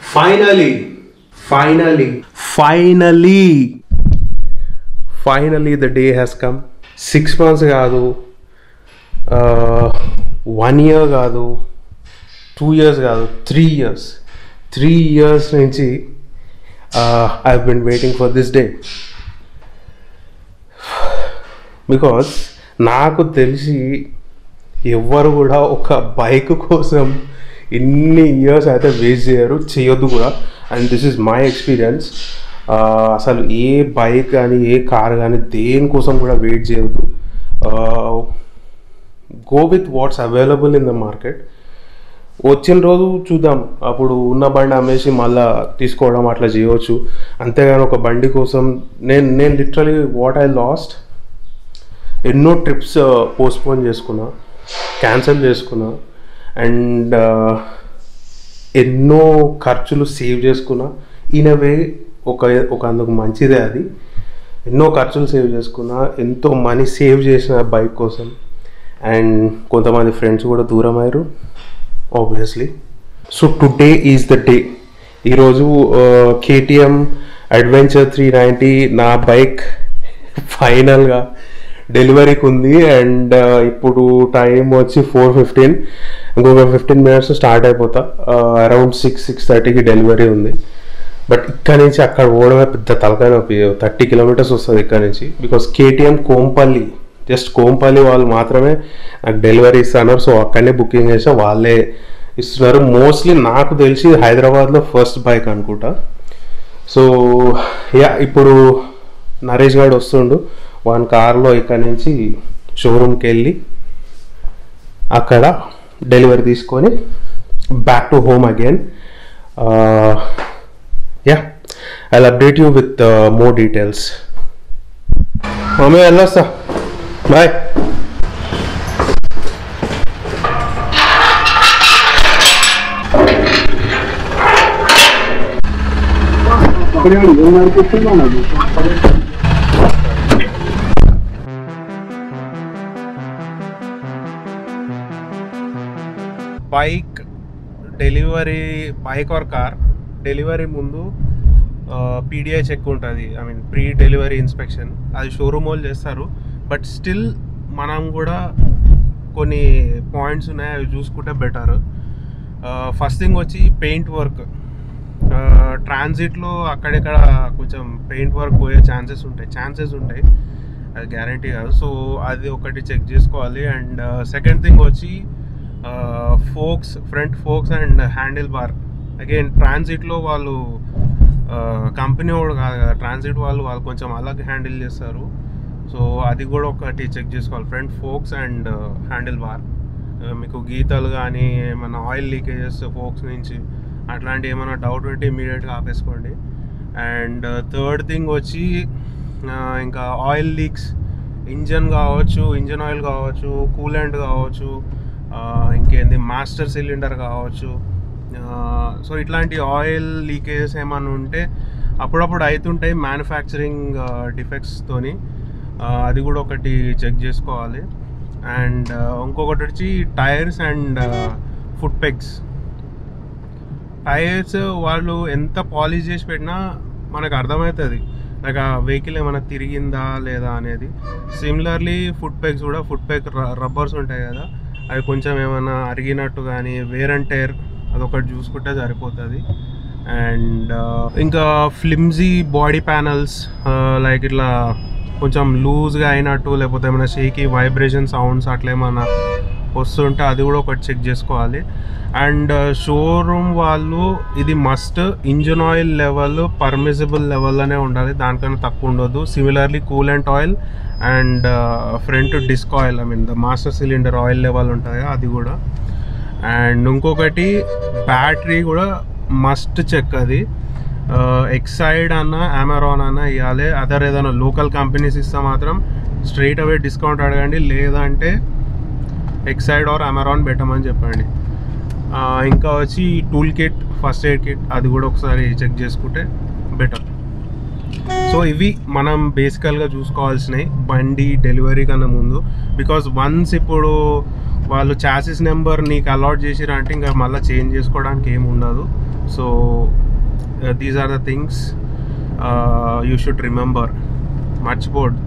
Finally finally finally finally the day has come six months కాదు one year కాదు two years కాదు three years three years నుంచి I been waiting for this day because నాకు తెలిసి ఎవ్వరు కూడా ఒక బైక్ కోసం ఇన్ని ఇయర్స్ అయితే వేస్ట్ చేయరు చేయొద్దు కూడా and this is my experience అసలు ఏ బైక్ కానీ ఏ కార్ కానీ దేనికోసం కూడా వెయిట్ చేయొద్దు go with what's available in the market వచ్చిన రోజు చూద్దాం అప్పుడు ఉన్న బండి అమ్మేసి మళ్ళా తీసుకోవడం అట్లా చేయవచ్చు అంతేగాని ఒక బండి కోసం నేను నేను లిటరలీ వాట్ ఐ లాస్ట్ ఎన్నో ట్రిప్స్ పోస్ట్పోన్ చేసుకున్నా క్యాన్సిల్ చేసుకున్నా అండ్ ఎన్నో ఖర్చులు సేవ్ చేసుకున్నా ఇన్ వే ఒక ఒక అందుకు మంచిదే అది ఎన్నో ఖర్చులు సేవ్ చేసుకున్నా ఎంతో మనీ సేవ్ చేసిన బైక్ కోసం అండ్ కొంతమంది ఫ్రెండ్స్ కూడా దూరం అయ్యారు obviously so today is the day ఈరోజు కేటీఎం అడ్వెంచర్ త్రీ నైంటీ నా బైక్ ఫైనల్గా డెలివరీకి ఉంది అండ్ ఇప్పుడు టైం వచ్చి ఫోర్ ఫిఫ్టీన్ ఇంకొక ఫిఫ్టీన్ మినిట్స్ స్టార్ట్ అయిపోతా అరౌండ్ సిక్స్ సిక్స్ థర్టీకి డెలివరీ ఉంది బట్ ఇక్కడ నుంచి అక్కడ పోవడమే పెద్ద తలకాయ నొప్పి థర్టీ కిలోమీటర్స్ వస్తుంది ఇక్కడ నుంచి because KTM Kompally just Kompally వాళ్ళు మాత్రమే నాకు డెలివరీ ఇస్తున్నారు సో అక్కడనే బుకింగ్ చేసా వాళ్ళే ఇస్తున్నారు మోస్ట్లీ నాకు తెలిసి హైదరాబాద్లో ఫస్ట్ బైక్ అనుకుంటా సో యా ఇప్పుడు నరేష్ గారు వస్తుండు వన్ కార్లో ఇక్కడ నుంచి షోరూమ్కి వెళ్ళి అక్కడ డెలివరీ తీసుకొని back to home again yeah I update you with more details mummy వెళ్ళొస్తా bye bike delivery bike or car delivery ముందు పీడిఐ చెక్ ఉంటుంది I mean pre delivery inspection అది షోరూమ్ వాళ్ళు చేస్తారు బట్ స్టిల్ మనం కూడా కొన్ని పాయింట్స్ ఉన్నాయి అవి చూసుకుంటే బెటర్ ఫస్ట్ థింగ్ వచ్చి పెయింట్ వర్క్ ట్రాన్సిట్లో అక్కడిక్కడ కొంచెం పెయింట్ వర్క్ పోయే ఛాన్సెస్ ఉంటాయి ఛాన్సెస్ ఉంటాయి అది గ్యారంటీ కాదు సో అది ఒకటి చెక్ చేసుకోవాలి అండ్ సెకండ్ థింగ్ వచ్చి forks front forks and handle bar again ట్రాన్సిట్లో వాళ్ళు కంపెనీ వాడు కాదు కదా ట్రాన్సిట్ వాళ్ళు వాళ్ళు కొంచెం అలాగే హ్యాండిల్ చేస్తారు సో అది కూడా ఒకటి చెక్ చేసుకోవాలి front forks and handle bar మీకు గీతలు కానీ ఏమైనా ఆయిల్ లీకేజెస్ ఫోక్స్ నుంచి అట్లాంటి ఏమైనా డౌట్ ఉంటే ఇమీడియట్గా ఆపేసుకోండి అండ్ థర్డ్ థింగ్ వచ్చి ఇంకా ఆయిల్ లీక్స్ ఇంజన్ కావచ్చు ఇంజన్ ఆయిల్ కావచ్చు కూలెంట్ కావచ్చు ఇంకేంది మాస్టర్ సిలిండర్ కావచ్చు సో ఇట్లాంటి ఆయిల్ లీకేజెస్ ఏమైనా ఉంటే అప్పుడప్పుడు అవుతుంటాయి మ్యానుఫ్యాక్చరింగ్ డిఫెక్ట్స్తోని అది కూడా ఒకటి చెక్ చేసుకోవాలి అండ్ ఇంకొకటి వచ్చి tyres and foot pegs tyres వాళ్ళు ఎంత పాలిష్ చేసి పెట్టినా మనకు అర్థమవుతుంది లైక్ ఆ వెహికల్ ఏమైనా తిరిగిందా లేదా అనేది సిమిలర్లీ ఫుట్ పెగ్స్ కూడా ఫుట్ పెగ్ రబ్బర్స్ ఉంటాయి కదా అవి కొంచెం ఏమైనా అరిగినట్టు కానీ వేర్ అండ్ టైర్ అదొకటి చూసుకుంటే సరిపోతుంది అండ్ ఇంకా ఫ్లిమ్జీ బాడీ ప్యానల్స్ లైక్ ఇట్లా కొంచెం లూజ్గా అయినట్టు లేకపోతే ఏమైనా షేకి వైబ్రేషన్ సౌండ్స్ అట్లా ఏమైనా వస్తుంటే అది కూడా ఒకటి చెక్ చేసుకోవాలి అండ్ షోరూమ్ వాళ్ళు ఇది must engine oil level permissible లెవెల్లోనే ఉండాలి దానికన్నా తక్కువ ఉండదు similarly coolant oil and front disc oil I mean the master cylinder oil level ఉంటుంది అది కూడా అండ్ ఇంకొకటి బ్యాటరీ కూడా మస్ట్ చెక్ అది ఎక్సైడ్ అన్న అమెరాన్ అన్న ఇవ్వాలి అదర్ ఏదైనా లోకల్ కంపెనీస్ ఇస్తే మాత్రం స్ట్రైట్ అవే డిస్కౌంట్ అడగండి లేదంటే ఎక్సైడ్ ఆర్ అమెరాన్ పెట్టమని చెప్పండి ఇంకా వచ్చి tool kit first aid kit అది కూడా ఒకసారి చెక్ చేసుకుంటే బెటర్ సో ఇవి మనం బేసికల్గా చూసుకోవాల్సినవి బండి డెలివరీ కన్నా ముందు బికాస్ వన్స్ ఇప్పుడు వాళ్ళు చాసిస్ నెంబర్ నీకు అలాట్ చేసిరంటే ఇంకా మళ్ళీ చేంజ్ చేసుకోవడానికి ఏమి ఉండదు so these are the things you should remember మర్చిపోడ్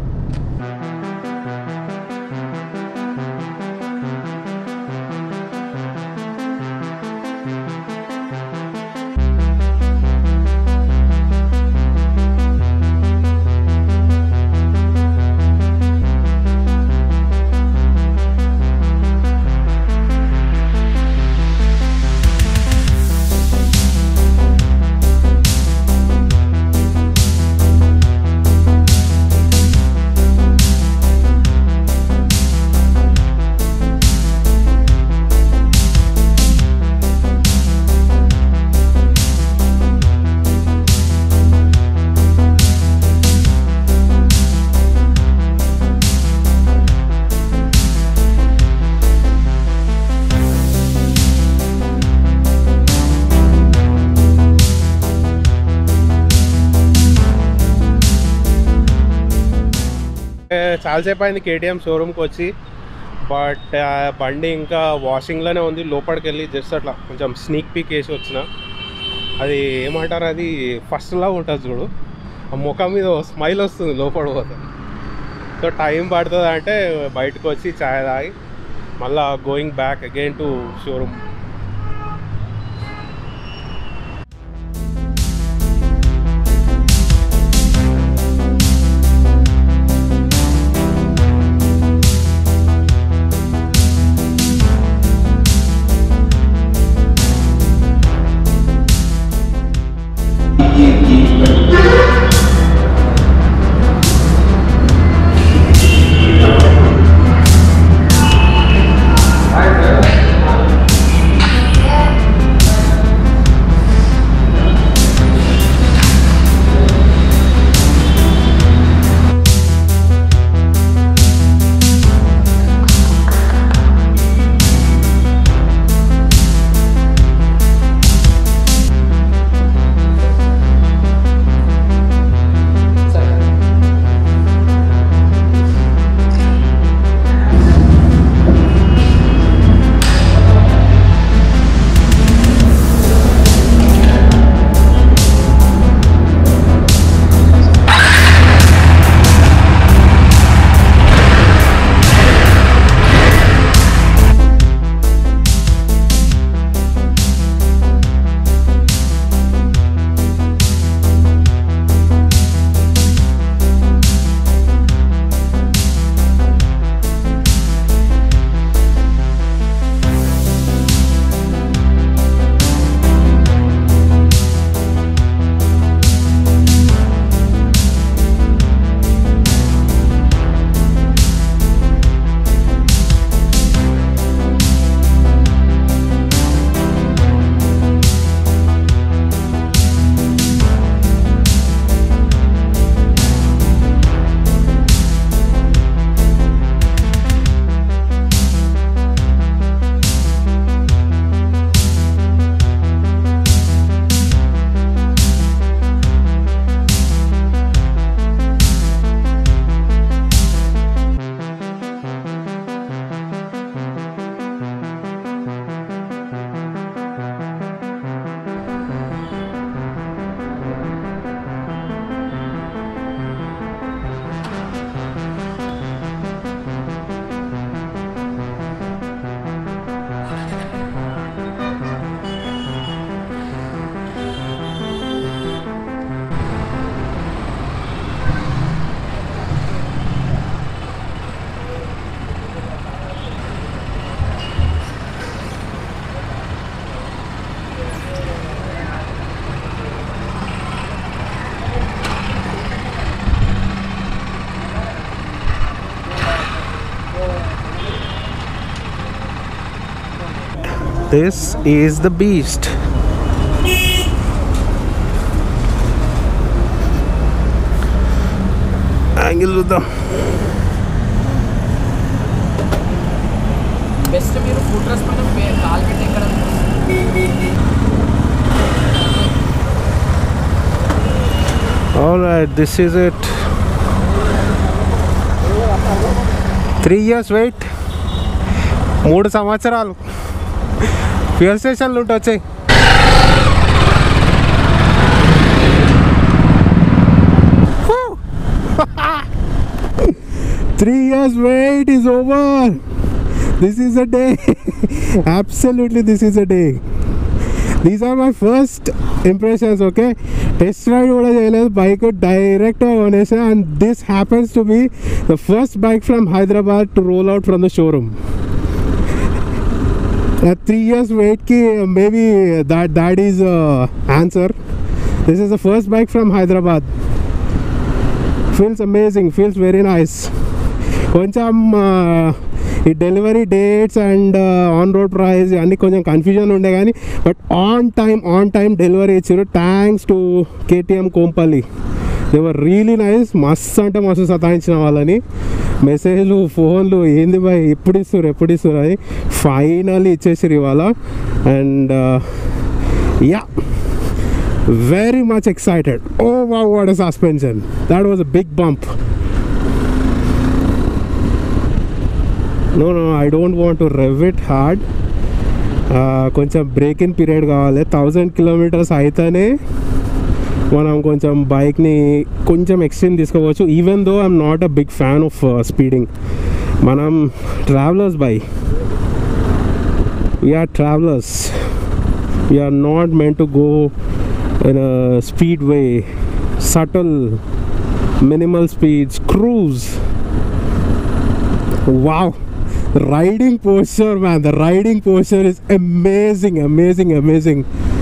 చాలాసేపు అయింది కేటీఎం షోరూమ్కి వచ్చి బట్ బండి ఇంకా వాషింగ్లోనే ఉంది లోపలికి వెళ్ళి జస్ట్ అట్లా కొంచెం స్నీక్ పీక్ వేసి వచ్చిన అది ఏమంటారు అది ఫస్ట్లా ఉంటుంది చూడు ఆ ముఖం మీద స్మైల్ వస్తుంది లోపల పోతే సో టైం పడుతుంది అంటే బయటకు వచ్చి ఛాయ్ తాగి మళ్ళా going back again to showroom This is the beast. Angle చూద్దాం బెస్ట్ మీరు ఫుడ్ డ్రెస్ పైన పే- కాలు పెట్టి ఎక్కడ Alright, this is it. Three years wait మూడు సంవత్సరాలు ఫ్యూల్ స్టేషన్లు ఉంటే వచ్చాయి three years wait is over this is a day absolutely this is a day these are my first impressions okay test ride కూడా చేయలేదు బైక్ డైరెక్ట్గా కొనేసా and this happens to be the first bike from Hyderabad to roll out from the showroom three years వెయిట్కి maybe that that is answer this is the first bike from Hyderabad feels amazing feels very nice కొంచెం ఈ delivery dates and on road price అన్నీ కొంచెం confusion ఉండే కానీ but on time on time delivery ఇచ్చారు thanks to KTM Kompally they're really nice మస్తు అంటే మస్తు సతాయించిన వాళ్ళని మెసేజ్లు ఫోన్లు ఏంది బాయ్ ఎప్పుడు ఇస్తారు ఎప్పుడు ఇస్తారు అని ఫైనల్లీ ఇచ్చేసారు ఇవాళ and yeah very much excited. Oh wow, what a suspension! That was a big bump. No, no, I don't want to rev it hard. Uh, కొంచెం బ్రేక్ ఇన్ పీరియడ్ కావాలి థౌజండ్ కిలోమీటర్స్ అయితేనే మనం కొంచెం బైక్ని కొంచెం extend తీసుకోవచ్చు even though I'm not a big fan of speeding మనం travellers by we're travellers we're not meant to go in a speedway, subtle, minimal speeds, cruise. Wow, the riding posture, man, the riding posture is amazing, amazing, amazing.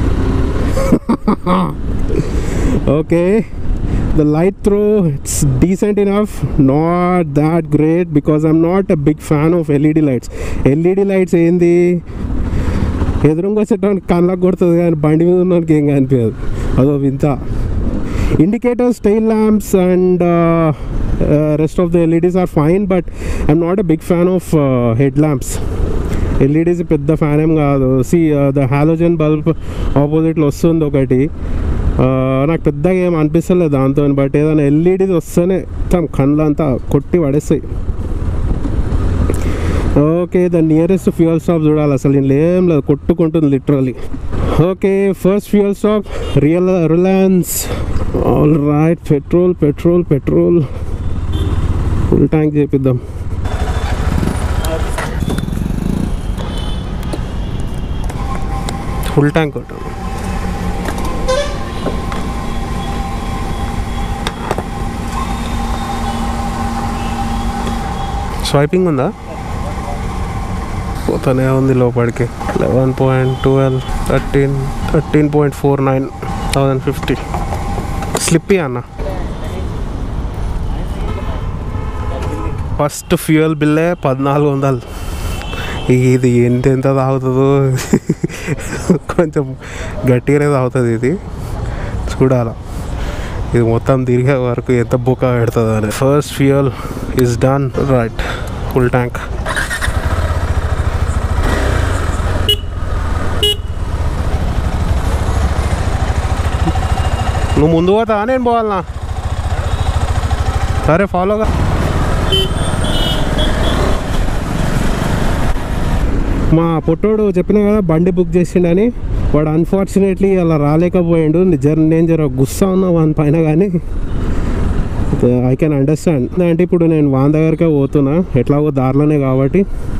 okay, the light throw, it's decent enough, not that great because I'm not a big fan of LED lights. LED lights ఏంది ఎదురుగా వచ్చేటానికి కళ్ళకు కొడుతుంది కానీ బండి మీద ఉన్నకి ఏం కనిపించదు అదో వింత indicators tail lamps and rest of the LEDs are fine but I'm not a big fan of head lamps LEDs పెద్ద ఫ్యాన్ ఏం కాదు సి ద హాలోజన్ బల్బ్ ఆపోజిట్లో వస్తుంది ఒకటి నాకు పెద్దగా ఏం అనిపిస్తలేదు దాంతో బట్ ఏదైనా ఎల్ఈడీస్ వస్తేనే మొత్తం కళ్ళంతా కొట్టి పడేస్తాయి okay the nearest fuel stop చూడాలి అసలు ఇంట్లో ఏం లేదు కొట్టుకుంటుంది literally okay first fuel stop real Reliance all right petrol petrol petrol full tank చేపిద్దాం ఫుల్ ట్యాంక్ కొట్టాం స్వైపింగ్ ఉందా పోతానే ఉంది లోపలికి eleven point twelve thirteen thirteen point four nine thousand fifty slippy అన్న ఫస్ట్ ఫ్యూయల్ బిల్లే పద్నాలుగు వందలు ఇది ఎంత ఎంత తాగుతుందో కొంచెం గట్టిగానే తాగుతుంది ఇది చూడాలా ఇది మొత్తం తిరిగే వరకు ఎంత బుక్క పెడుతుంది అని first fuel is done right full tank నువ్వు ముందు పోతా నేను పోవాలనా సరే ఫాలోగా మా పొట్టోడు చెప్పిన కదా బండి బుక్ చేసిండని వాడు అన్ఫార్చునేట్లీ అలా రాలేకపోయిండు జర నేను జర గుస్సా ఉన్నా వాని పైన కానీ ఐ కెన్ అండర్స్టాండ్ అంటే ఇప్పుడు నేను వాన్ దగ్గరకే పోతున్నా ఎట్లాగో దారిలోనే కాబట్టి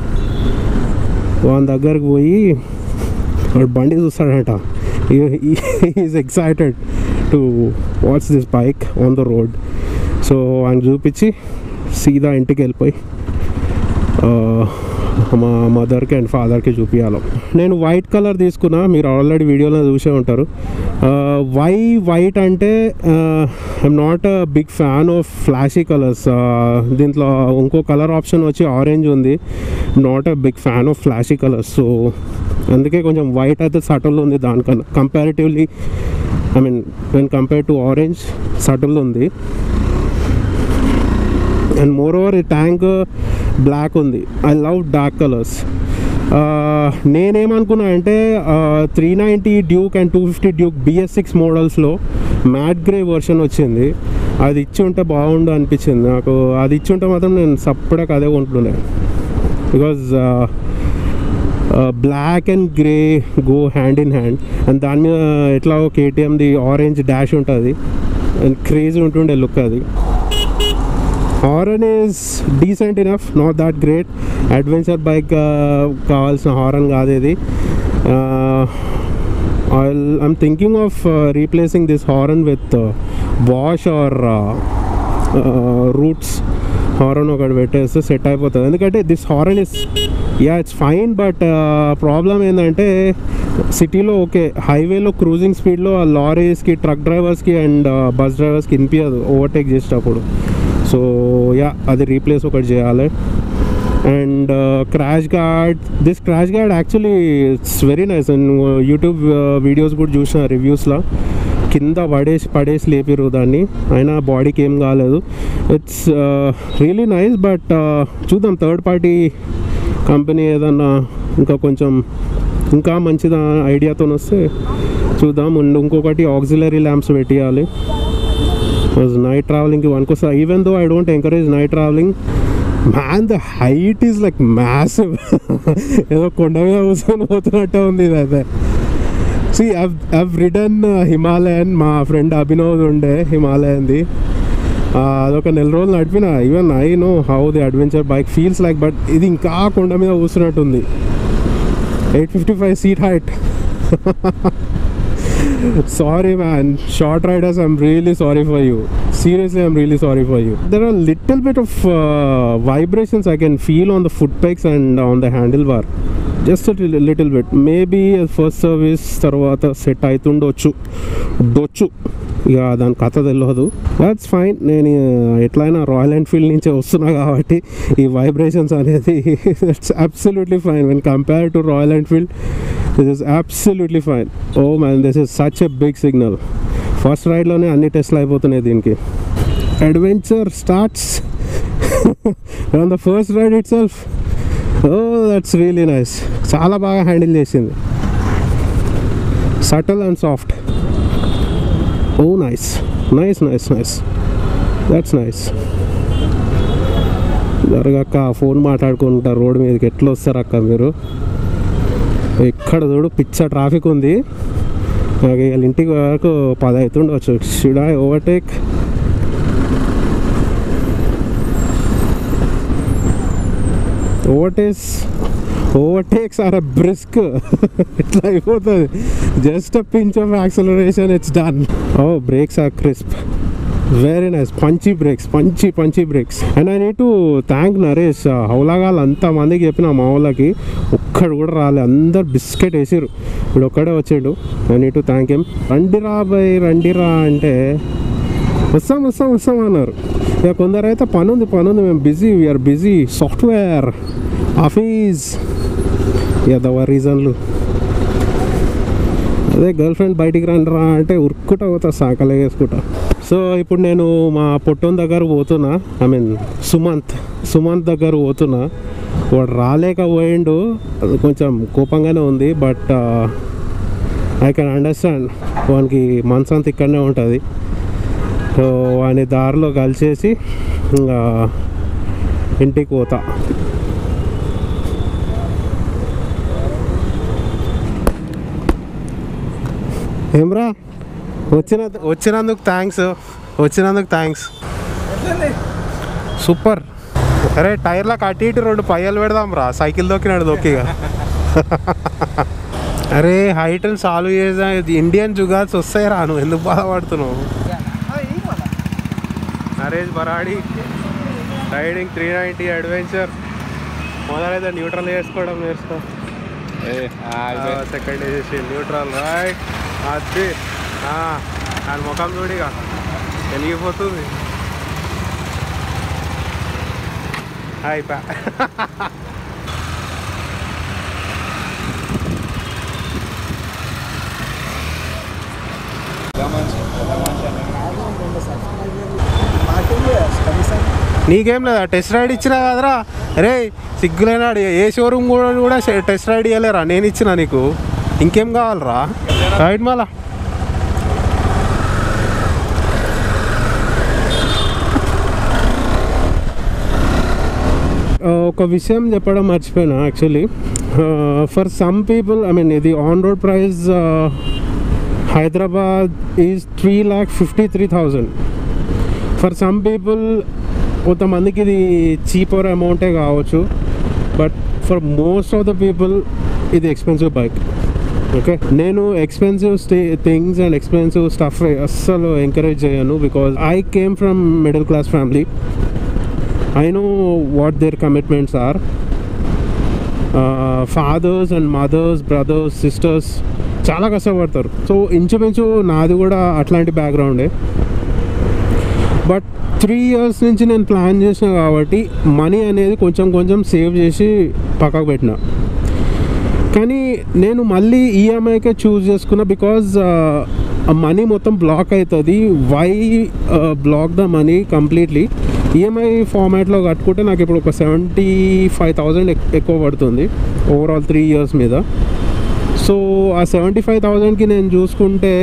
వాని దగ్గరకు పోయి వాడు బండి చూస్తాడంట is excited to what's this bike on the road so ఆయన చూపించి సీదా ఇంటికి వెళ్ళిపోయి ఆ, మా మదర్కి అండ్ ఫాదర్కి చూపించాలి నేను వైట్ కలర్ తీసుకున్నా మీరు ఆల్రెడీ వీడియోలో చూసే ఉంటారు వై వైట్ అంటే I'm not a big fan of flashy colours దీంట్లో ఇంకో కలర్ ఆప్షన్ వచ్చి ఆరెంజ్ ఉంది not a big fan of flashy colours so అందుకే కొంచెం వైట్ అయితే సటల్ ఉంది దానికన్నా comparatively I mean when compare to orange subtle ఉంది అండ్ మోర్ ఓవర్ ఈ ట్యాంక్ బ్లాక్ ఉంది ఐ లవ్ డార్క్ కలర్స్ నేనేమనుకున్నా అంటే three ninety Duke and two fifty Duke BS six మోడల్స్లో మ్యాట్ గ్రే వర్షన్ వచ్చింది అది ఇచ్చి ఉంటే బాగుండు అనిపించింది నాకు అది ఇచ్చి ఉంటే మాత్రం నేను సపరేట్గా అదే కొంటుండే because black and grey go hand in hand and దాని మీద ఎట్లా కేటీఎంది ఆరెంజ్ డాష్ ఉంటుంది అండ్ క్రేజ్ ఉంటుండే లుక్ అది horn is decent enough not that great adventure bike కావాల్సిన హారన్ కాదు ఇది I'm thinking of replacing this horn with వాష్ ఆర్ రూట్స్ హారన్ ఒకటి పెట్టేస్తే సెట్ అయిపోతుంది ఎందుకంటే this horn is yeah it's fine but problem ఏంటంటే సిటీలో ఓకే హైవేలో క్రూజింగ్ స్పీడ్లో ఆ లారీస్కి ట్రక్ డ్రైవర్స్కి అండ్ బస్ డ్రైవర్స్కి వినిపించదు ఓవర్టేక్ చేసేటప్పుడు సో యా అది రీప్లేస్ ఒకటి చేయాలి and crash guard this crash guard actually it's very nice and YouTube videos కూడా చూసిన రివ్యూస్లో కింద పడేసి పడేసి లేపిరు దాన్ని అయినా బాడీకి ఏం కాలేదు ఇట్స్ రియలీ నైస్ బట్ చూద్దాం థర్డ్ పార్టీ కంపెనీ ఏదన్నా ఇంకా కొంచెం ఇంకా మంచిదా ఐడియాతో వస్తే చూద్దాం అండ్ ఇంకొకటి ఆక్సిలరీ ల్యాంప్స్ పెట్టియాలి నైట్ ట్రావెలింగ్కి వనుకొస్తా even though I don't encourage night travelling man the height is like massive ఏదో కొండ మీద కూర్చొని పోతున్నట్టే ఉంది ఇది అయితే సి ఐవ్ రిటర్న్ హిమాలయన్ మా ఫ్రెండ్ అభినవ్ ఉండే హిమాలయన్ది అదొక నెల రోజులు నడిపిన even I know how the adventure bike feels like but ఇది ఇంకా కొండ మీద కూర్చున్నట్టుంది eight fifty five seat height sorry man short riders i'm really sorry for you seriously i'm really sorry for you there are little bit of uh, vibrations i can feel on the foot pegs and on the handlebar just a little, little bit maybe first service తర్వాత set అవుతుండొచ్చు డొచ్చు ఇక దాని కథ తెలియదు that's fine నేను ఎట్లయినా royal Enfield నుంచే వస్తున్నా కాబట్టి ఈ వైబ్రేషన్స్ అనేది it's absolutely fine when compare to Royal Enfield this is absolutely fine oh man this is such a big signal first రైడ్లోనే అన్ని టెస్ట్లు అయిపోతున్నాయి దీనికి adventure starts on the first ride itself oh that's really nice చాలా బాగా handle చేసింది subtle and soft oh nice nice nice nice that's nice జరగక్క phone మాట్లాడుకుంటారు రోడ్ మీదకి ఎట్లా వస్తారు అక్క మీరు ఇక్కడ చూడు పిచ్చ ట్రాఫిక్ ఉంది నాకు వీళ్ళ ఇంటికి వరకు పది అవుతుండవచ్చు should I overtake overtakes overtakes are a brisk ఇట్లా అయిపోతుంది just a pinch of acceleration it's done oh brakes are crisp very nice punchy brakes punchy punchy brakes and I need to thank Naresh హౌలాగాలు అంతమందికి చెప్పిన మా వాళ్ళకి ఒక్కడు కూడా రాలే అందరు బిస్కెట్ వేసారు ఇప్పుడు ఒక్కడే వచ్చాడు I need to thank him రండిరా బై రండిరా అంటే వస్తాం వస్తాం వస్తాం అన్నారు ఇక కొందరు అయితే పని ఉంది పని ఉంది మేము busy we're busy software office ఎదవ రీజన్లు అదే గర్ల్ ఫ్రెండ్ బయటికి రండిరా అంటే ఉరుక్కుట పోతా సాకలే వేసుకుంటా సో ఇప్పుడు నేను మా పొట్టోన్ దగ్గర పోతున్నా ఐ మీన్ సుమంత్ సుమంత్ దగ్గర పోతున్నా వాడు రాలేకపోయిండు అది కొంచెం కోపంగానే ఉంది బట్ ఐ కెన్ అండర్స్టాండ్ వానికి మనసంత ఇక్కడనే ఉంటుంది సో వాని దారిలో కలిసేసి ఇంకా ఇంటికి పోతా ఏమ్రా వచ్చిన వచ్చినందుకు థ్యాంక్స్ వచ్చినందుకు థ్యాంక్స్ సూపర్ అరే టైర్లకు అటు ఇటు రెండు పయ్యలు పెడదాం రా సైకిల్ దొక్కినాడు దొక్కిగా అరే హైట్ సాల్వ్ చేసా ఇది ఇండియన్ జుగాల్స్ వస్తాయి రా నువ్వు ఎందుకు బాధపడుతున్నావు నరేష్ బరాడి రైడింగ్ త్రీ నైంటీ అడ్వెంచర్ మొదలైతే న్యూట్రల్ చేసుకోవడం నేర్చుకో సెకండ్ వేసేసి న్యూట్రల్ రైట్ అది దాని ముఖం చూడిగా వెలిగిపోతుంది అయిపో నీకేం లేదా టెస్ట్ రైడ్ ఇచ్చినా కదరా రే సిగ్గులేనాడు ఏ షోరూమ్ కూడా కూడా టెస్ట్ రైడ్ ఇవ్వలేరా నేను ఇచ్చిన నీకు ఇంకేం కావాలరా రైట్ మళ్ళా ఒక విషయం చెప్పడం మర్చిపోయినా actually for some people I mean ఇది on road price Hyderabad is three lakh fifty three thousand for some people కొంతమందికి ఇది చీపర్ అమౌంటే కావచ్చు but for most of the people ఇది ఎక్స్పెన్సివ్ బైక్ ఓకే నేను expensive stay things and expensive stuff అస్సలు encourage చేయను because I came from middle class family I know what their commitments are fathers and mothers brothers sisters చాలా కష్టపడతారు so ఇంచుమించు నాది కూడా అట్లాంటి బ్యాక్గ్రౌండే బట్ త్రీ ఇయర్స్ నుంచి నేను ప్లాన్ చేసిన కాబట్టి మనీ అనేది కొంచెం కొంచెం సేవ్ చేసి పక్కకు పెట్టిన కానీ నేను మళ్ళీ ఈఎంఐకే చూస్ చేసుకున్నా బికాజ్ ఆ మనీ మొత్తం బ్లాక్ అవుతుంది why block the money completely EMI ఫార్మాట్లో కట్టుకుంటే నాకు ఇప్పుడు ఒక సెవెంటీ ఫైవ్ థౌజండ్ ఎక్కువ పడుతుంది ఓవరాల్ త్రీ ఇయర్స్ మీద సో ఆ సెవెంటీ ఫైవ్ థౌజండ్కి నేను చూసుకుంటే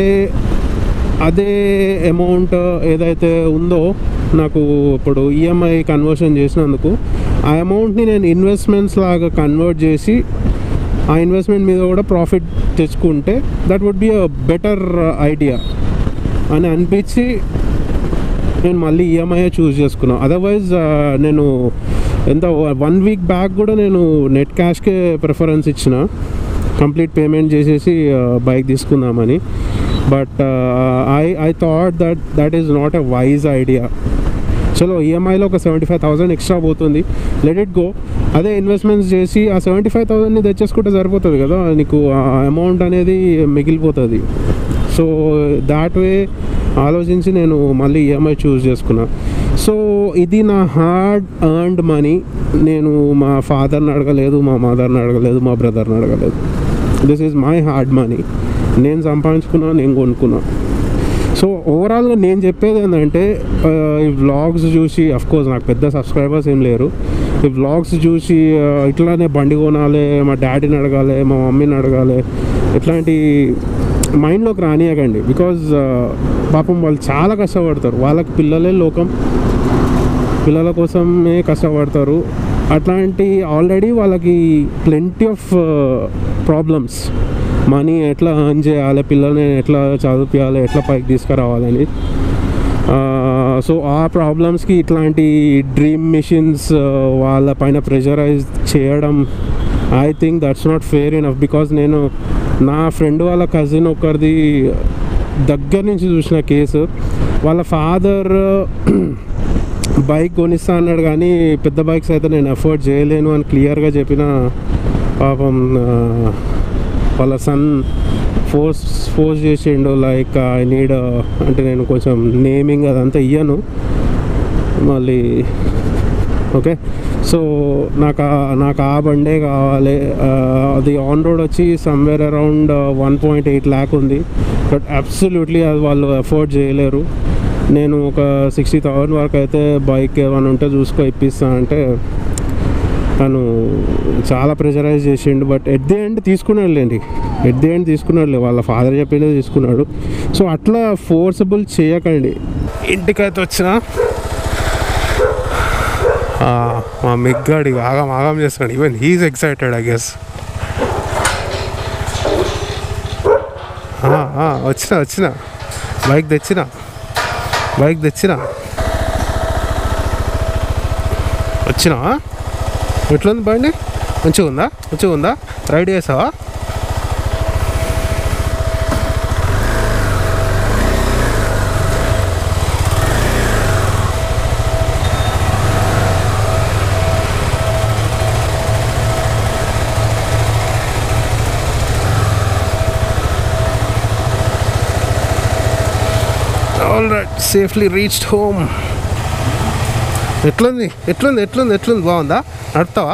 అదే అమౌంట్ ఏదైతే ఉందో నాకు ఇప్పుడు ఈఎంఐ కన్వర్షన్ చేసినందుకు ఆ అమౌంట్ని నేను ఇన్వెస్ట్మెంట్స్ లాగా కన్వర్ట్ చేసి ఆ ఇన్వెస్ట్మెంట్ మీద కూడా ప్రాఫిట్ తెచ్చుకుంటే that would be a better idea అని అనిపించి నేను మళ్ళీ ఈఎంఐ చూస్ చేసుకున్నాను అదర్వైజ్ నేను ఎంత వన్ వీక్ బ్యాక్ కూడా నేను నెట్ క్యాష్కే ప్రిఫరెన్స్ ఇచ్చిన కంప్లీట్ పేమెంట్ చేసేసి బైక్ తీసుకుందామని but I I thought that that is not a wise idea చలో ఈఎంఐలో ఒక సెవెంటీ ఫైవ్ థౌసండ్ ఎక్స్ట్రా పోతుంది లెట్ ఇట్ గో అదే ఇన్వెస్ట్మెంట్స్ చేసి ఆ సెవెంటీ ఫైవ్ థౌసండ్ని తెచ్చేసుకుంటే సరిపోతుంది కదా నీకు ఆ అమౌంట్ అనేది మిగిలిపోతుంది సో దాట్ వే ఆలోచించి నేను మళ్ళీ ఈఎంఐ చూస్ చేసుకున్నా సో ఇది నా హార్డ్ ఎర్న్డ్ మనీ నేను మా ఫాదర్ని అడగలేదు మా మదర్ని అడగలేదు మా బ్రదర్ని అడగలేదు this is my hard money నేను సంపాదించుకున్నా నేను కొనుక్కున్నా సో ఓవరాల్గా నేను చెప్పేది ఏంటంటే ఆ, ఈ వ్లాగ్స్ చూసి కోర్స్ నాకు పెద్ద సబ్స్క్రైబర్స్ ఏం లేరు ఈ వ్లాగ్స్ చూసి ఆ, ఇట్లానే బండి కొనాలి మా డాడీని అడగాలి మా మమ్మీని అడగాలి ఇట్లాంటి మైండ్లోకి రానియకండి బికాజ్ పాపం వాళ్ళు చాలా కష్టపడతారు వాళ్ళకి పిల్లలే లోకం పిల్లల కోసమే కష్టపడతారు అట్లాంటి ఆల్రెడీ వాళ్ళకి ప్లెంటీ ఆఫ్ ప్రాబ్లమ్స్ మనీ ఎట్లా ఎర్న్ చేయాలి పిల్లల్ని ఎట్లా చదివించాలి ఎట్లా పైకి తీసుకురావాలని సో ఆ ప్రాబ్లమ్స్కి ఇట్లాంటి డ్రీమ్ మిషన్స్ వాళ్ళ పైన ప్రెషరైజ్ చేయడం I think that's not fair enough because నేను నా ఫ్రెండ్ వాళ్ళ కజిన్ ఒకరిది దగ్గర నుంచి చూసిన కేసు వాళ్ళ ఫాదర్ బైక్ కొనిస్తా అన్నాడు కానీ పెద్ద బైక్స్ అయితే నేను అఫోర్డ్ చేయలేను అని క్లియర్గా చెప్పిన పాపం ఆ, వాళ్ళ సన్ ఫోర్స్ ఫోర్స్ చేసిండు లైక్ ఐ నీడ్ అంటే నేను కొంచెం నేమింగ్ అదంతా ఇయ్యను మళ్ళీ ఓకే సో నాకు ఆ- నాకు ఆ బండే కావాలి ఆ, అది ఆన్ రోడ్ వచ్చి somewhere around one point eight lakh ఉంది బట్ అబ్సల్యూట్లీ అది వాళ్ళు అఫోర్డ్ చేయలేరు నేను ఒక సిక్స్టీ థౌసండ్ వరకు అయితే బైక్ ఏమైనా ఉంటే చూసుకో ఇప్పిస్తా అంటే తను చాలా ప్రెషరైజ్ చేసిండు బట్ ఎట్ ది ఎండ్ తీసుకున్నాడు లేండి ఎట్ ది ఎండ్ తీసుకున్నాడు వాళ్ళ ఫాదర్ చెప్పిందే తీసుకున్నాడు సో అట్లా ఫోర్సబుల్ చేయకండి ఇంటికైతే వచ్చిన ఆ, మా మిగ్గాడి ఆగం ఆగం చేస్తున్నాడు even he's excited I guess వచ్చిన వచ్చిన బైక్ తెచ్చిన బైక్ తెచ్చిన వచ్చినా ఎట్లుంది బండి మంచిగా ఉందా మంచిగా ఉందా రైడ్ చేసావా all right safely reached home ఎట్లుంది ఎట్లుంది ఎట్లుంది ఎట్లుంది బాగుందా నడుపుతావా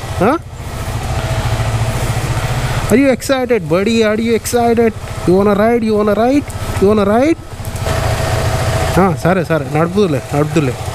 are you excited buddy are you excited you own ride you own ride you own ride సరే సరే నడుపుదులే నడుపుదులే